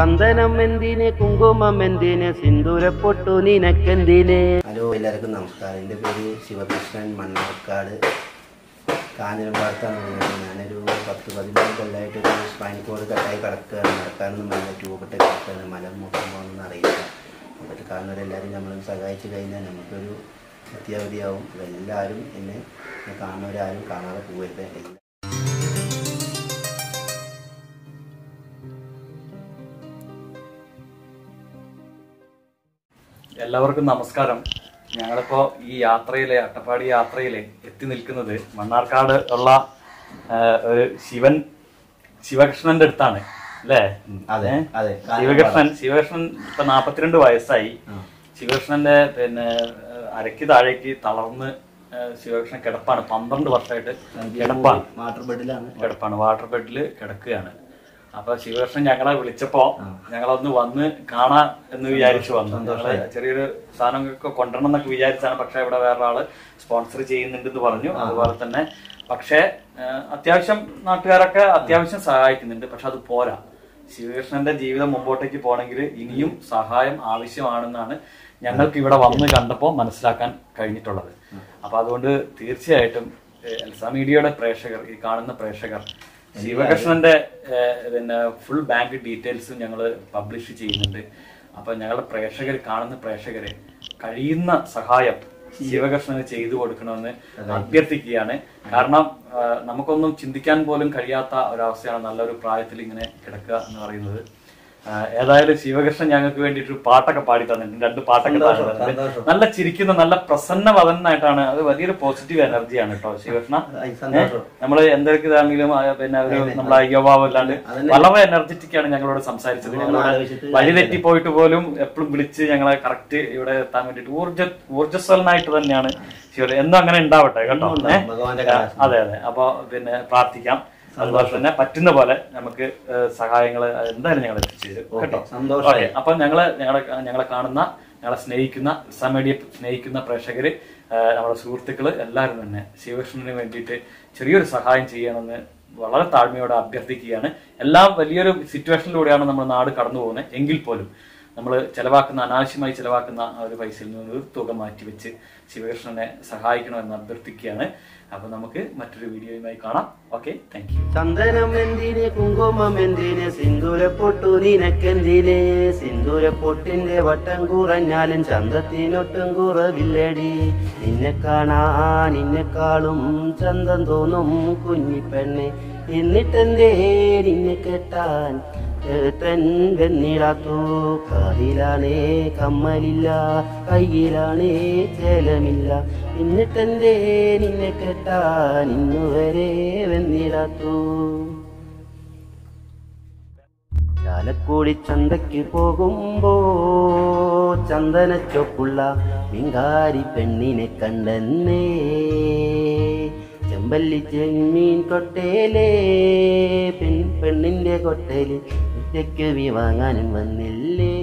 ചന്ദനം എന്തിന് കുങ്കുമം എന്തിന് സിന്ദൂരപ്പൊട്ടു നിനക്കെന്തിന് ഹലോ എല്ലാവർക്കും നമസ്കാരം എൻ്റെ പേര് ശിവകൃഷ്ണൻ മണ്ണാർക്കാട് കാഞ്ഞിരമ്പാടത്താണ് വീട് ഞാനൊരു പത്ത് പതിമൂന്ന് കൊല്ലമായിട്ട് ഒരു സ്പൈൻ കോഡ് കട്ടായി കിടക്കുകയാണ് നടക്കാനൊന്നും വല്ല ട്യൂബിട്ട് കിടക്കുകയാണ് മല മുഖം പോകുന്നൊന്നും അറിയില്ല അപ്പോൾ കാണുന്നവരെല്ലാവരും നമ്മളെ സഹായിച്ചു കഴിഞ്ഞാൽ നമുക്കൊരു അത്യാവധിയാവും എല്ലാവരും എന്നെ കാണുന്നവരാരും കാണാതെ പോകരുത് എല്ലാ എല്ലാവർക്കും നമസ്കാരം ഞങ്ങളിപ്പോ ഈ യാത്രയിലെ അട്ടപ്പാടി യാത്രയിലെ എത്തി നിൽക്കുന്നത് മണ്ണാർക്കാട് ഉള്ള ആ, ഒരു ശിവൻ ശിവകൃഷ്ണന്റെ അടുത്താണ് അല്ലേ അതെ, ഏ? അതെ. ശിവകൃഷ്ണൻ ശിവകൃഷ്ണൻ ഇപ്പൊ നാപ്പത്തിരണ്ട് വയസ്സായി ശിവകൃഷ്ണന്റെ പിന്നെ ആ, അരയ്ക്ക് താഴേക്ക് തളർന്ന് ആ, ശിവകൃഷ്ണൻ കിടപ്പാണ് പന്ത്രണ്ട് വർഷമായിട്ട് കിടപ്പാണ് വാട്ടർ ബെഡിലാണ് കിടപ്പാണ് വാട്ടർ ബെഡിൽ കിടക്കുകയാണ് അപ്പൊ ശിവകൃഷ്ണൻ ഞങ്ങളെ വിളിച്ചപ്പോ ഞങ്ങളൊന്ന് വന്ന് കാണാ എന്ന് വിചാരിച്ചു വന്നു ഞങ്ങള് ചെറിയൊരു സാധനങ്ങളൊക്കെ കൊണ്ടുവരണം എന്നൊക്കെ വിചാരിച്ചാണ് പക്ഷെ ഇവിടെ വേറെ ആള് സ്പോൺസർ ചെയ്യുന്നുണ്ടെന്ന് പറഞ്ഞു അതുപോലെ തന്നെ പക്ഷേ ആ, അത്യാവശ്യം നാട്ടുകാരൊക്കെ അത്യാവശ്യം സഹായിക്കുന്നുണ്ട് പക്ഷെ അത് പോരാ ശിവകൃഷ്ണന്റെ ജീവിതം മുമ്പോട്ടേക്ക് പോകണമെങ്കിൽ ഇനിയും സഹായം ആവശ്യമാണെന്നാണ് ഞങ്ങൾക്ക് ഇവിടെ വന്ന് കണ്ടപ്പോൾ മനസ്സിലാക്കാൻ കഴിഞ്ഞിട്ടുള്ളത് അപ്പൊ അതുകൊണ്ട് തീർച്ചയായിട്ടും ഏഹ്, എൽസ മീഡിയയുടെ പ്രേക്ഷകർ ഈ കാണുന്ന പ്രേക്ഷകർ ശിവകൃഷ്ണന്റെ ഏഹ്, പിന്നെ ഫുൾ ബാങ്ക് ഡീറ്റെയിൽസും ഞങ്ങൾ പബ്ലിഷ് ചെയ്യുന്നുണ്ട് അപ്പൊ ഞങ്ങളുടെ പ്രേക്ഷകർ കാണുന്ന പ്രേക്ഷകരെ കഴിയുന്ന സഹായം ശിവകൃഷ്ണന് ചെയ്തു കൊടുക്കണമെന്ന് അഭ്യർത്ഥിക്കുകയാണ് കാരണം ആ, നമുക്കൊന്നും ചിന്തിക്കാൻ പോലും കഴിയാത്ത ഒരവസ്ഥയാണ് നല്ലൊരു പ്രായത്തിൽ ഇങ്ങനെ കിടക്കുക എന്ന് പറയുന്നത് ആ, ഏതായാലും ശിവകൃഷ്ണൻ ഞങ്ങൾക്ക് വേണ്ടിയിട്ട് ഒരു പാട്ടൊക്കെ പാടി തന്നിട്ടുണ്ട് രണ്ട് പാട്ടൊക്കെ പാടി തന്നിട്ടുണ്ട് നല്ല ചിരിക്കുന്ന നല്ല പ്രസന്നവതനായിട്ടാണ് അത് വലിയൊരു പോസിറ്റീവ് എനർജിയാണ് കേട്ടോ ശിവകൃഷ്ണ സന്തോഷം നമ്മള് എന്തൊക്കെ ഇതാണെങ്കിലും ആ, പിന്നെ ഒരു നമ്മളെ അയ്യോഭാവം അല്ലാണ്ട് വളരെ എനർജറ്റിക് ആണ് ഞങ്ങളോട് സംസാരിച്ചത് ഞങ്ങളോട് ആലോചിച്ചിട്ട് വഴി തെറ്റി പോയിട്ട് പോലും എപ്പോഴും വിളിച്ച് ഞങ്ങളെ കറക്റ്റ് ഇവിടെ എത്താൻ വേണ്ടിട്ട് ഊർജ ഊർജ്ജസ്വലനായിട്ട് തന്നെയാണ് ശിവ എന്നും അങ്ങനെ ഉണ്ടാവട്ടെ കേട്ടോ ഏ? ഭഗവാന്റെ അതെ അതെ അപ്പൊ പിന്നെ പ്രാർത്ഥിക്കാം അതുപോലെ തന്നെ പറ്റുന്ന പോലെ നമുക്ക് സഹായങ്ങൾ എന്തായാലും ഞങ്ങൾ എത്തിച്ചു തരും കേട്ടോ സന്തോഷമായി. ഓക്കെ അപ്പൊ ഞങ്ങള് ഞങ്ങളെ ഞങ്ങളെ കാണുന്ന ഞങ്ങളെ സ്നേഹിക്കുന്ന സമീഡിയെ സ്നേഹിക്കുന്ന പ്രേക്ഷകര് ആ, നമ്മുടെ സുഹൃത്തുക്കള് എല്ലാവരും തന്നെ ശിവകൃഷ്ണന് വേണ്ടിയിട്ട് ചെറിയൊരു സഹായം ചെയ്യണമെന്ന് വളരെ താഴ്മയോടെ അഭ്യർത്ഥിക്കുകയാണ് എല്ലാം വലിയൊരു സിറ്റുവേഷനിലൂടെയാണ് നമ്മുടെ നാട് കടന്നു പോകുന്നത് എങ്കിൽ പോലും നമ്മൾ ചെലവാക്കുന്ന അനാവശ്യമായി ചെലവാക്കുന്ന ആ ഒരു പൈസയിൽ നിന്ന് ഒരു തുക മാറ്റിവെച്ച് ശിവകൃഷ്ണനെ സഹായിക്കണമെന്ന് അഭ്യർത്ഥിക്കുകയാണ് അപ്പൊ നമുക്ക് മറ്റൊരു വീഡിയോയുമായി കാണാം ഓക്കെ താങ്ക് യു ചന്ദനം എന്തിന് കുങ്കുമം എന്തിന് സിന്ദൂരപ്പൊട്ടു നിനക്കെന്തിന് സിന്ദൂരപ്പൊട്ടിന്റെ വട്ടം കുറഞ്ഞാലും ചന്തത്തിനൊട്ടും കുറവില്ലടി നിന്നെ കാണാൻ നിന്നെക്കാളും ചന്തം തോന്നും കുഞ്ഞിപ്പെണ്ണെ എന്നിട്ടെന്തേ നിന്നെ കെട്ടാൻ ഏട്ടൻ വെന്നിടാത്തു കാതിലാണേ കമ്മലില്ല കയ്യിലാണേ ചേലമില്ല എന്നിട്ടെന്തേ നിന്നെ കെട്ടാൻ ഇന്നുവരെ വെന്നിടാത്തു ചാലക്കുടി ചന്തയ്ക്ക് പോകുമ്പോ ചന്ദനച്ചൊപ്പുള്ള മിങ്കാരി പെണ്ണിനെ കണ്ടെന്നേ ചെമ്പല്ലി ചെമ്മീൻ കൊട്ടേലേ പെൺ പെണ്ണിന്റെ കൊട്ടേല് ഉച്ചയ്ക്ക് വി വാങ്ങാനും വന്നില്ലേ